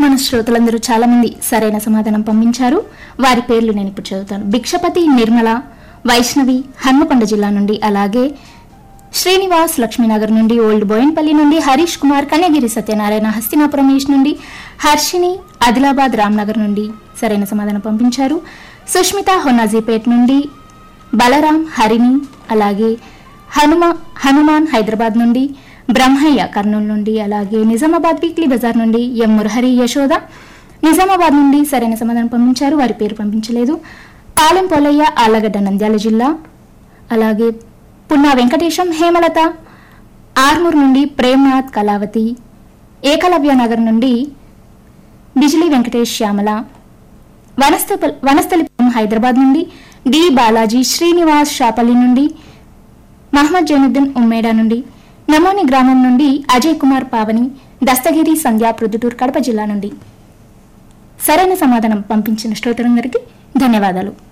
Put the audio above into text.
మన శ్రోతలందరూ చాలా మంది సరైన సమాధానం పంపించారు వారి పేర్లు నేను ఇప్పుడు చదువుతాను భిక్షపతి నిర్మల వైష్ణవి హన్మకొండ జిల్లా నుండి అలాగే శ్రీనివాస్ లక్ష్మీనగర్ నుండి ఓల్డ్ బోయిన్పల్లి నుండి హరీష్ కుమార్ కన్యగిరి సత్యనారాయణ హస్తినాపురం ఈస్ట్ నుండి హర్షిని ఆదిలాబాద్ రామ్నగర్ నుండి సరైన సమాధానం పంపించారు సుష్మిత హొన్నాజీపేట్ నుండి బలరాం హరిణి అలాగే హనుమ హనుమాన్ హైదరాబాద్ నుండి బ్రహ్మయ్య కర్నూలు నుండి అలాగే నిజామాబాద్ వీక్లీ బజార్ నుండి ఎం మురహరి యశోద నిజామాబాద్ నుండి సరైన సమాధానం పంపించారు వారి పేరు పంపించలేదు పాలెం పోలయ్య ఆళ్లగడ్డ నంద్యాల జిల్లా అలాగే పున్నా వెంకటేశం హేమలత ఆర్మూర్ నుండి ప్రేమ్నాథ్ కళావతి ఏకలవ్య నగర్ నుండి బిజిలీ వెంకటేష్ శ్యామల వనస్థల వనస్థలిపురం హైదరాబాద్ నుండి డి బాలాజీ శ్రీనివాస్ షాపల్లి నుండి మహమ్మద్ జైనుద్దీన్ ఉమ్మేడా నుండి నమోని గ్రామం నుండి అజయ్ కుమార్ పావని దస్తగిరి సంధ్యా ప్రొద్దుటూరు కడప జిల్లా నుండి సరైన సమాధానం పంపించిన శ్రోతలందరికీ ధన్యవాదాలు